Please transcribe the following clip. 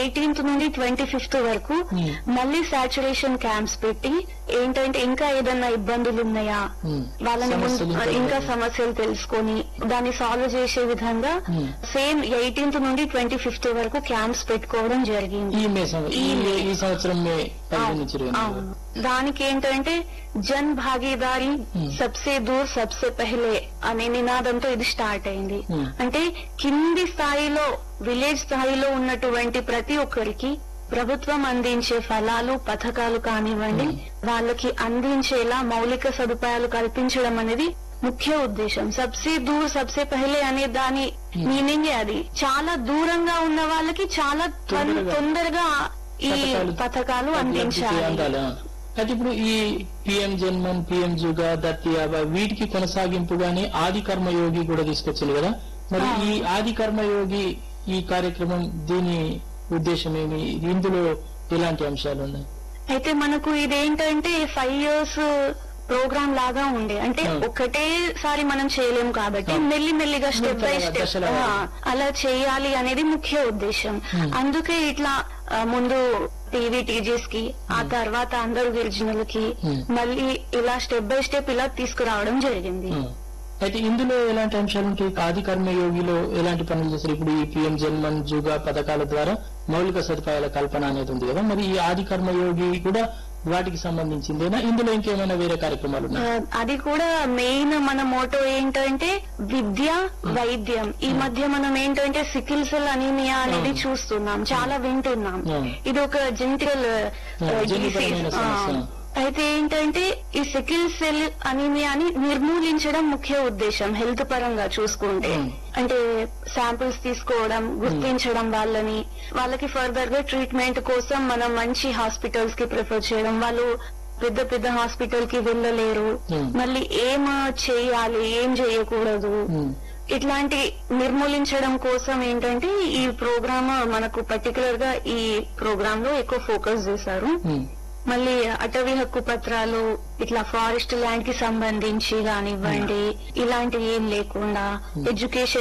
Eighteenth నుండి twenty fifth వరకు Hmm. మళ్ళీ సాచురేషన్ క్యాంప్స్ పెట్టి ఏంటంటే ఇంకా ఏదన్నా ఇబ్బందులు ఉన్నాయా Hmm. వాళ్ళని ముందు- సమస్యలు ఇంకా ఇంకా ఉన్నాయి. సమస్యలు తెలుసుకొని దాన్ని సాల్వ్ చేసే విధంగా Hmm. సేమ్ ఎయిటీన్త్ నుండి ట్వంటీ ఫిఫ్త్ వరకు క్యాంప్స్ పెట్టుకోవడం జరిగింది ఈ మే సం- ఈ మే ఈ సంవత్సరం మే పదిహేను నుంచి ఇరవై నాలుగు అవును. దానికి ఏంటంటే జన్ భాగీదారి Hmm. సబ్సే దూర్ సబ్సే పెహలే అనే నినాదంతో ఇది స్టార్ట్ అయింది Hmm. అంటే కింది స్థాయిలో విలేజ్ స్థాయిలో ఉన్నటువంటి ప్రతి ఒక్కరికి ప్రభుత్వం అందించే ఫలాలు పథకాలు కానివ్వండి వాళ్ళకి అందించేలా మౌలిక సదుపాయాలు కల్పించడం అనేది ముఖ్య ఉద్దేశం సబ్సే దూర్ సబ్సే పెహలే అనే దాని Hmm. మీనింగ్ అది చాలా దూరంగా ఉన్న వాళ్ళకి చాలా త్వర- తొందరగా తొందరగా ఈ పథకాలు పథకాలు లబ్ధి అందించాలి అందాలి. అయితే ఇప్పుడు ఈ పిఎం జన్మన్ పిఎం జుగా దత్తియాబ వీటికి కొనసాగింపుగానే ఆది కర్మయోగి కూడా తీసుకొచ్చారు కదా మరి ఆ. ఈ ఆది కర్మయోగి ఈ కార్యక్రమం దీని ఉద్దేశం ఏమి ఇందులో ఎలాంటి అంశాలు ఉన్నాయి అయితే మనకు ఇదేంటంటే ఫైవ్ ఇయర్స్ ప్రోగ్రామ్ లాగా ఉండే అంటే అవును. ఒకటేసారి మనం చేయలేం కాబట్టి అవును. మెల్లి మెల్లిగా స్టెప్ బై దశల స్టెప్ దశల వారీగా. అలా చేయాలి అనేది ముఖ్య ఉద్దేశం Hmm. అందుకే ఇట్లా ఆ, ముందు టీవీ టీజీస్ కి ఆ తర్వాత అందరు గిరిజనులకి Hmm. మళ్ళీ ఇలా స్టెప్ బై స్టెప్ ఇలా తీసుకురావడం జరిగింది ఆ. అయితే ఇందులో ఎలాంటి అంశాలు ఉంటాయి ఆది కర్మయోగిలో ఎలాంటి పనులు చేస్తారు ఇప్పుడు ఈ పిఎం జన్మన్ జుగా పథకాల ద్వారా మౌలిక సదుపాయాల కల్పన అనేది ఉంది కదా మరి ఈ ఆది కర్మయోగి కూడా వాటికి సంబంధించిందేనా ఇందులో ఇంకేమైనా వేరే కార్యక్రమాలు ఆ, ఉన్నాయి అది కూడా మెయిన్ మన మోటో ఏంటంటే విద్య వైద్యం ఈ మధ్య మనం ఏంటంటే సికిల్ సెల్ అనీమియా అనేది అవును. చూస్తున్నాం చాలా వింటున్నాం అవును. ఇది ఒక జెంటికల్ అవును, జన్యుపరమైన సమస్య. అయితే ఏంటంటే ఈ సికిల్ సెల్ అనీమియాని నిర్మూలించడం ముఖ్య ఉద్దేశం హెల్త్ పరంగా చూసుకుంటే అవును. అంటే శాంపిల్స్ తీసుకోవడం గుర్తించడం వాళ్ళని వాళ్ళకి ఫర్దర్ గా ట్రీట్మెంట్ కోసం మనం మంచి హాస్పిటల్స్ కి ప్రిఫర్ చేయడం వాళ్ళు పెద్ద పెద్ద హాస్పిటల్ కి వెళ్ళలేరు Hmm. మళ్ళీ ఏం చేయాలి ఏం చేయకూడదు ఉమ్. ఇట్లాంటి నిర్మూలించడం కోసం ఏంటంటే ఈ ప్రోగ్రామ్ మనకు పర్టికులర్ గా ఈ ప్రోగ్రామ్ లో ఎక్కువ ఫోకస్ చేశారు ఉమ్. మళ్ళీ అటవీ హక్కు పత్రాలు ఇట్లా ఫారెస్ట్ ల్యాండ్ కి సంబంధించి కానివ్వండి ఇలాంటివి ఏం లేకుండా ఎడ్యుకేషన్